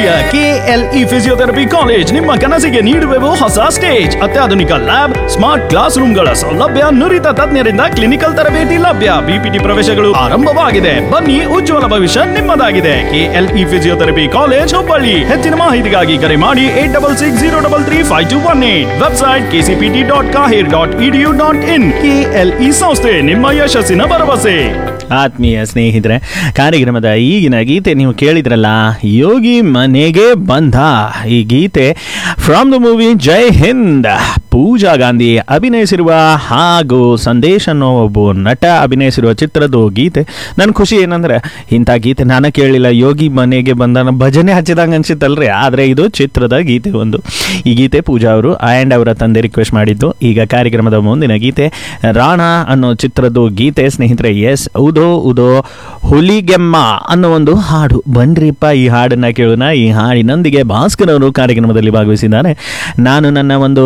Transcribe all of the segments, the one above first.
ಪ್ರೀತಿಯ KLE physiotherapy college ನಿಮ್ಮ ಕನಸಿಗೆ ನೀಡುವೆವು ಹೊಸ ಸ್ಟೇಜ್ ಅತ್ಯಾಧುನಿಕ ಲ್ಯಾಬ್ ಸ್ಮಾರ್ಟ್ ಕ್ಲಾಸ್ ರೂಮ್ಗಳ ಸೌಲಭ್ಯ ನುರಿತ ತಜ್ಞರಿಂದ ಕ್ಲಿನಿಕಲ್ ತರಬೇತಿ ಲಭ್ಯ ಬಿಪಿಟಿ ಪ್ರವೇಶಗಳು ಆರಂಭವಾಗಿದೆ ಬನ್ನಿ ಉಜ್ವಲ ಭವಿಷ್ಯ ನಿಮ್ಮದಾಗಿದೆ ಕೆಎಲ್ಇ ಫಿಸಿಯೋಥೆರಪಿ ಕಾಲೇಜ್ ಹುಬ್ಬಳ್ಳಿ ಹೆಚ್ಚಿನ ಮಾಹಿತಿಗಾಗಿ ಕರೆ ಮಾಡಿ eight double six zero double three five two one eight website KCPT dot ಕಾಹಿರ್ dot EDU dot in KLE ಸಂಸ್ಥೆ ನಿಮ್ಮ ಯಶಸ್ಸಿನ ಭರವಸೆ ಆತ್ಮೀಯ ಸ್ನೇಹಿತರೆ ಕಾರ್ಯಕ್ರಮದ ಈಗಿನ ಗೀತೆ ನೀವು ಕೇಳಿದ್ರಲ್ಲ ಯೋಗಿ ಮನೆಗೆ ಬಂದ ಈ ಗೀತೆ from the movie Jai Hind Pooja Gandhi ಅಭಿನಯಿಸಿರುವ ಹಾಗೂ ಸಂದೇಶ್ ಅನ್ನೋ ಒಬ್ಬ ನಟ ಅಭಿನಯಿಸಿರುವ ಚಿತ್ರದ ಗೀತೆ ನನ್ನ ಖುಷಿ ಏನಂದ್ರೆ ಇಂಥ ಗೀತೆ ನಾನು ಕೇಳಿಲ್ಲ ಯೋಗಿ ಮನೆಗೆ ಬಂದ ಭಜನೆ ಹಚ್ಚಿದಂಗೆ ಅನ್ಸಿತ್ತಲ್ರಿ ಆದರೆ ಇದು ಚಿತ್ರದ ಗೀತೆ ಒಂದು ಈ ಗೀತೆ ಪೂಜಾ ಅವರು ಆ್ಯಂಡ್ ಅವರ ತಂದೆ ರಿಕ್ವೆಸ್ಟ್ ಮಾಡಿದ್ದು ಈಗ ಕಾರ್ಯಕ್ರಮದ ಮುಂದಿನ ಗೀತೆ ರಾಣಾ ಅನ್ನೋ ಚಿತ್ರದ ಗೀತೆ ಸ್ನೇಹಿತರೆ ಎಸ್ ಉದೋ ಉದೋ ಹುಲಿಗೆಮ್ಮ ಅನ್ನೋ ಒಂದು ಹಾಡು ಬನ್ರಿಪ್ಪ ಈ ಹಾಡನ್ನ ಕೇಳೋಣ ಈ ಹಾಡಿನೊಂದಿಗೆ ಭಾಸ್ಕರ್ ಅವರು ಕಾರ್ಯಕ್ರಮದಲ್ಲಿ ಭಾಗವಹಿಸಿದ್ದಾರೆ ನಾನು ನನ್ನ ಒಂದು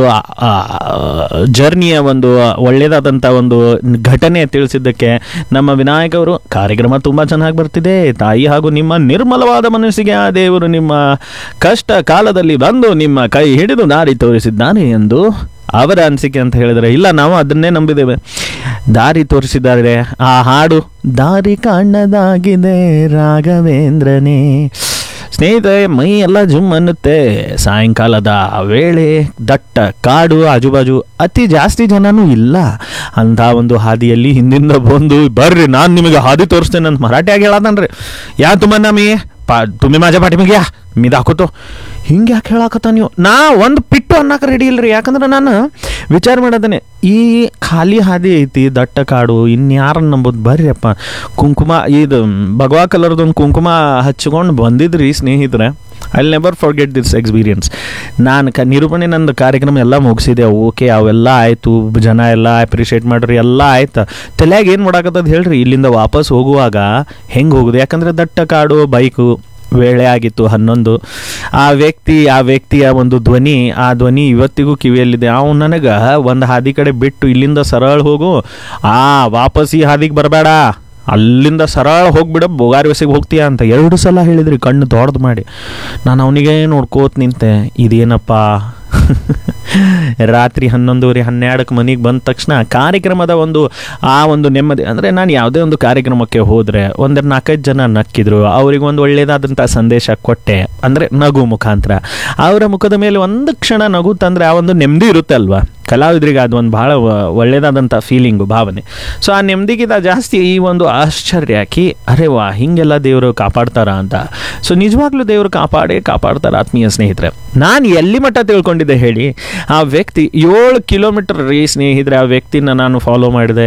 ಜರ್ನಿಯ ಒಂದು ಒಳ್ಳೆಯದಾದಂಥ ಒಂದು ಘಟನೆ ತಿಳಿಸಿದ್ದಕ್ಕೆ ನಮ್ಮ ವಿನಾಯಕ್ ಅವರು ಕಾರ್ಯಕ್ರಮ ತುಂಬ ಚೆನ್ನಾಗಿ ಬರ್ತಿದೆ ತಾಯಿ ಹಾಗೂ ನಿಮ್ಮ ನಿರ್ಮಲವಾದ ಮನಸ್ಸಿಗೆ ಆ ದೇವರು ನಿಮ್ಮ ಕಷ್ಟ ಕಾಲದಲ್ಲಿ ಬಂದು ನಿಮ್ಮ ಕೈ ಹಿಡಿದು ದಾರಿ ತೋರಿಸಿದ್ದಾನೆ ಎಂದು ಅವರ ಅನಿಸಿಕೆ ಅಂತ ಹೇಳಿದರೆ ಇಲ್ಲ ನಾವು ಅದನ್ನೇ ನಂಬಿದ್ದೇವೆ ದಾರಿ ತೋರಿಸಿದ್ದಾರೆ ಆ ಹಾಡು ದಾರಿ ಕಾಣದಾಗಿದೆ ರಾಘವೇಂದ್ರನೇ ಸ್ನೇಹಿತರೆ ಮೈ ಎಲ್ಲ ಜುಮ್ ಅನ್ನುತ್ತೆ ಸಾಯಂಕಾಲದ ವೇಳೆ ದಟ್ಟ ಕಾಡು ಆಜುಬಾಜು ಅತಿ ಜಾಸ್ತಿ ಜನನೂ ಇಲ್ಲ ಅಂಥ ಒಂದು ಹಾದಿಯಲ್ಲಿ ಹಿಂದಿಂದ ಬಂದು ಬರ್ರಿ ನಾನು ನಿಮಗೆ ಹಾದಿ ತೋರಿಸ್ತೇನೆ ಅಂತ ಮರಾಠಿಯಾಗಿ ಹೇಳದನ್ರಿ ಯಾ ತುಮನ್ನ ಮೀ ಪಾ ತುಮಿ ಮಾಜಾ ಪಾಠಿಮಿಗೆ ಯಾ ಮೀ ದಾಕೋತು ಹಿಂಗೆ ಯಾಕೆ ಹೇಳಾಕತ್ತ ನೀವು ನಾ ಒಂದು ಪಿಟ್ಟು ಅನ್ನಕ್ಕೆ ರೆಡಿ ಇಲ್ರಿ ಯಾಕಂದ್ರೆ ನಾನು ವಿಚಾರ ಮಾಡದೇನೆ ಈ ಖಾಲಿ ಹಾದಿ ಐತಿ ದಟ್ಟ ಕಾಡು ಇನ್ಯಾರನ್ನ ನಂಬೋದು ಬರ್ರಿಯಪ್ಪ ಕುಂಕುಮ ಇದು ಭಗವಾ ಕಲರ್ದೊಂದು ಕುಂಕುಮ ಹಚ್ಕೊಂಡು ಬಂದಿದ್ರಿ ಸ್ನೇಹಿತರೆ I never forget this experience ನಾನು ಕ ನಿರೂಪಣೆ ನಂದು ಕಾರ್ಯಕ್ರಮ ಎಲ್ಲ ಮುಗಿಸಿದೆ ಓಕೆ ಅವೆಲ್ಲ ಆಯಿತು ಜನ ಎಲ್ಲ ಅಪ್ರಿಷಿಯೇಟ್ ಮಾಡ್ರಿ ಎಲ್ಲ ಆಯ್ತು ತಲೆಯಾಗ ಏನು ಮಾಡಾಕತ್ತದ ಹೇಳ್ರಿ ಇಲ್ಲಿಂದ ವಾಪಸ್ ಹೋಗುವಾಗ ಹೆಂಗೆ ಹೋಗುದು ಯಾಕಂದ್ರೆ ದಟ್ಟ ಕಾಡು ಬೈಕು ವೇಳೆ ಆಗಿತ್ತು ಹನ್ನೊಂದು ಆ ವ್ಯಕ್ತಿ ಆ ವ್ಯಕ್ತಿಯ ಒಂದು ಧ್ವನಿ ಆ ಧ್ವನಿ ಇವತ್ತಿಗೂ ಕಿವಿಯಲ್ಲಿದೆ ಅವ್ನು ನನಗೆ ಒಂದು ಹಾದಿ ಕಡೆ ಬಿಟ್ಟು ಇಲ್ಲಿಂದ ಸರಳ ಹೋಗು ಆ ವಾಪಸ್ ಈ ಹಾದಿಗೆ ಬರಬೇಡ ಅಲ್ಲಿಂದ ಸರಳ ಹೋಗ್ಬಿಡ ಬೋಗಾರಿ ವಸಿಗೆ ಹೋಗ್ತೀಯಾ ಅಂತ ಎರಡು ಸಲ ಹೇಳಿದ್ರಿ ಕಣ್ಣು ದೊಡ್ದು ಮಾಡಿ ನಾನು ಅವನಿಗೆ ನೋಡ್ಕೋತ ನಿಂತೆ ಇದೇನಪ್ಪ ರಾತ್ರಿ ಹನ್ನೊಂದುವರೆ ಹನ್ನೆರಡಕ್ಕೆ ಮನೆಗೆ ಬಂದ ತಕ್ಷಣ ಕಾರ್ಯಕ್ರಮದ ಒಂದು ಆ ಒಂದು ನೆಮ್ಮದಿ ಅಂದರೆ ನಾನು ಯಾವುದೇ ಒಂದು ಕಾರ್ಯಕ್ರಮಕ್ಕೆ ಹೋದರೆ ಒಂದರ ನಾಲ್ಕೈದು ಜನ ನಕ್ಕಿದ್ರು ಅವ್ರಿಗೆ ಒಂದು ಒಳ್ಳೆಯದಾದಂಥ ಸಂದೇಶ ಕೊಟ್ಟೆ ಅಂದರೆ ನಗು ಮುಖಾಂತರ ಅವರ ಮುಖದ ಮೇಲೆ ಒಂದು ಕ್ಷಣ ನಗು ತಂದರೆ ಆ ಒಂದು ನೆಮ್ಮದಿ ಇರುತ್ತೆ ಅಲ್ವಾ ಕಲಾವಿದರಿಗೆ ಅದು ಒಂದು ಭಾಳ ಒಳ್ಳೆಯದಾದಂಥ ಫೀಲಿಂಗು ಭಾವನೆ ಸೊ ಆ ನೆಮ್ಮದಿಗಿಂತ ಜಾಸ್ತಿ ಈ ಒಂದು ಆಶ್ಚರ್ಯ ಕಿ ಅರೆ ವಾ ಹಿಂಗೆಲ್ಲ ದೇವರು ಕಾಪಾಡ್ತಾರ ಅಂತ ಸೊ ನಿಜವಾಗ್ಲೂ ದೇವರು ಕಾಪಾಡೇ ಕಾಪಾಡ್ತಾರೆ ಆತ್ಮೀಯ ಸ್ನೇಹಿತರೆ ನಾನು ಎಲ್ಲಿ ಮಟ್ಟ ತಿಳ್ಕೊಂಡಿದ್ದೆ ಹೇಳಿ ಆ ವ್ಯಕ್ತಿ ಏಳು ಕಿಲೋಮೀಟರ್ ರೀ ಸ್ನೇಹಿತರೆ ಆ ವ್ಯಕ್ತಿನ ನಾನು ಫಾಲೋ ಮಾಡಿದೆ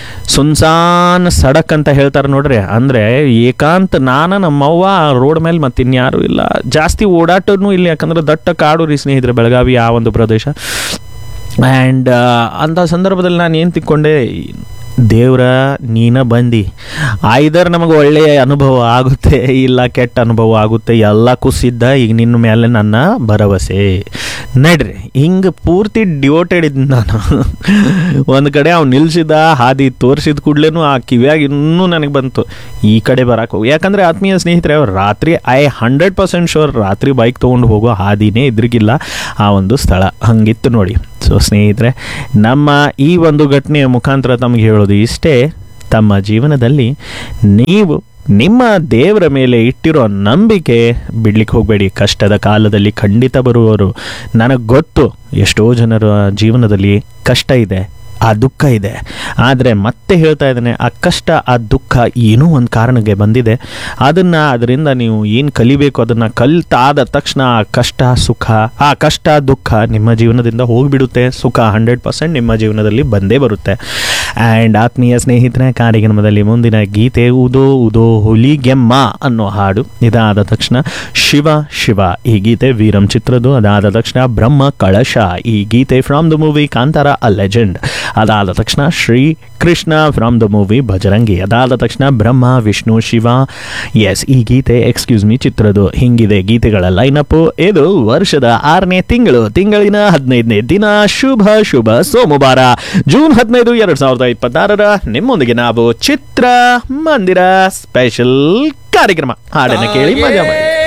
ಸುನ್ಸಾನ್ ಸಡಕ್ ಅಂತ ಹೇಳ್ತಾರೆ ನೋಡ್ರಿ ಅಂದರೆ ಏಕಾಂತ ನಾನು ನಮ್ಮವ್ವ ರೋಡ್ ಮೇಲೆ ಮತ್ತೆ ಇನ್ಯಾರು ಇಲ್ಲ ಜಾಸ್ತಿ ಓಡಾಟನೂ ಇಲ್ಲ ಯಾಕಂದ್ರೆ ದಟ್ಟ ಕಾಡು ರೀ ಸ್ನೇಹಿತರೆ ಬೆಳಗಾವಿ ಆ ಒಂದು ಪ್ರದೇಶ ಆ್ಯಂಡ್ ಅಂಥ ಸಂದರ್ಭದಲ್ಲಿ ನಾನು ಏನು ತಿಕ್ಕೊಂಡೆ ದೇವ್ರ ನೀನ ಬಂದು ಐದರ್ ನಮಗೆ ಒಳ್ಳೆಯ ಅನುಭವ ಆಗುತ್ತೆ ಇಲ್ಲ ಕೆಟ್ಟ ಅನುಭವ ಆಗುತ್ತೆ ಎಲ್ಲ ಕುಸಿದ್ದ ಈಗ ನಿನ್ನ ಮೇಲೆ ನನ್ನ ಭರವಸೆ ನಡ್ರಿ ಹಿಂಗೆ ಪೂರ್ತಿ ಡಿವೋಟೆಡ್ ಇದ್ದ ನಾನು ಒಂದು ಕಡೆ ಅವ್ನು ನಿಲ್ಸಿದ ಹಾದಿ ತೋರಿಸಿದ ಕೂಡ್ಲೇನು ಆ ಕಿವಿಯಾಗ ಇನ್ನೂ ನನಗೆ ಬಂತು ಈ ಕಡೆ ಬರಕ್ಕೆ ಹೋಗಿ ಯಾಕಂದರೆ ಆತ್ಮೀಯ ಸ್ನೇಹಿತರೆ ಅವ್ರು ರಾತ್ರಿ ಐ ಹಂಡ್ರೆಡ್ ಪರ್ಸೆಂಟ್ ಶೋರ್ ರಾತ್ರಿ ಬೈಕ್ ತೊಗೊಂಡು ಹೋಗೋ ಹಾದಿನೇ ಇದ್ರಿಗಿಲ್ಲ ಆ ಒಂದು ಸ್ಥಳ ಹಂಗಿತ್ತು ನೋಡಿ ಸೊ ಸ್ನೇಹಿತರೆ ನಮ್ಮ ಈ ಒಂದು ಘಟನೆಯ ಮುಖಾಂತರ ತಮಗೆ ಹೇಳೋದು ಇಷ್ಟೇ ತಮ್ಮ ಜೀವನದಲ್ಲಿ ನೀವು ನಿಮ್ಮ ದೇವರ ಮೇಲೆ ಇಟ್ಟಿರೋ ನಂಬಿಕೆ ಬಿಡ್ಲಿಕ್ಕೆ ಹೋಗಬೇಡಿ ಕಷ್ಟದ ಕಾಲದಲ್ಲಿ ಖಂಡಿತ ಬರುವವರು ನನಗೆ ಗೊತ್ತು ಎಷ್ಟೋ ಜನರ ಜೀವನದಲ್ಲಿ ಕಷ್ಟ ಇದೆ ಆ ದುಃಖ ಇದೆ ಆದರೆ ಮತ್ತೆ ಹೇಳ್ತಾ ಇದ್ದೇನೆ ಆ ಕಷ್ಟ ಆ ದುಃಖ ಏನೋ ಒಂದು ಕಾರಣಕ್ಕೆ ಬಂದಿದೆ ಅದನ್ನು ಅದರಿಂದ ನೀವು ಏನು ಕಲಿಬೇಕು ಅದನ್ನು ಕಲಿತಾದ ತಕ್ಷಣ ಆ ಕಷ್ಟ ಸುಖ ಆ ಕಷ್ಟ ದುಃಖ ನಿಮ್ಮ ಜೀವನದಿಂದ ಹೋಗಿಬಿಡುತ್ತೆ ಸುಖ ಹಂಡ್ರೆಡ್ ಪರ್ಸೆಂಟ್ ನಿಮ್ಮ ಜೀವನದಲ್ಲಿ ಬಂದೇ ಬರುತ್ತೆ ಆ್ಯಂಡ್ ಆತ್ಮೀಯ ಸ್ನೇಹಿತರೆ ಕಾರ್ಯಕ್ರಮದಲ್ಲಿ ಮುಂದಿನ ಗೀತೆ ಉದೋ ಉದೋ ಹುಲಿಗೆಮ್ಮ ಅನ್ನೋ ಹಾಡು ಇದಾದ ತಕ್ಷಣ ಶಿವ ಶಿವ ಈ ಗೀತೆ ವೀರಂ ಚಿತ್ರದ್ದು ಅದಾದ ತಕ್ಷಣ ಬ್ರಹ್ಮ ಕಳಶ ಈ ಗೀತೆ from the movie Kantara a legend ಅದಾದ ತಕ್ಷಣ Shri Krishna from the movie Bhajarangi ಅದಾದ ತಕ್ಷಣ ಬ್ರಹ್ಮ ವಿಷ್ಣು ಶಿವ ಎಸ್ ಈ ಗೀತೆ ಎಕ್ಸ್ಕ್ಯೂಸ್ ಮಿ ಚಿತ್ರದ್ದು ಹಿಂಗಿದೆ ಗೀತೆಗಳ ಲೈನಪ್ಪು ಇದು ವರ್ಷದ ಆರನೇ ತಿಂಗಳು ತಿಂಗಳಿನ ಹದಿನೈದನೇ ದಿನ ಶುಭ ಶುಭ ಸೋಮವಾರ ಜೂನ್ ಹದಿನೈದು ಎರಡು ಸಾವಿರದ ಇಪ್ಪತ್ತಾರರ ನಿಮ್ಮೊಂದಿಗೆ ನಾವು ಚಿತ್ರ ಮಂದಿರ ಸ್ಪೆಷಲ್ ಕಾರ್ಯಕ್ರಮ ಹಾಡನ್ನು ಕೇಳಿ ಮಜಾ ಮಾಡಿ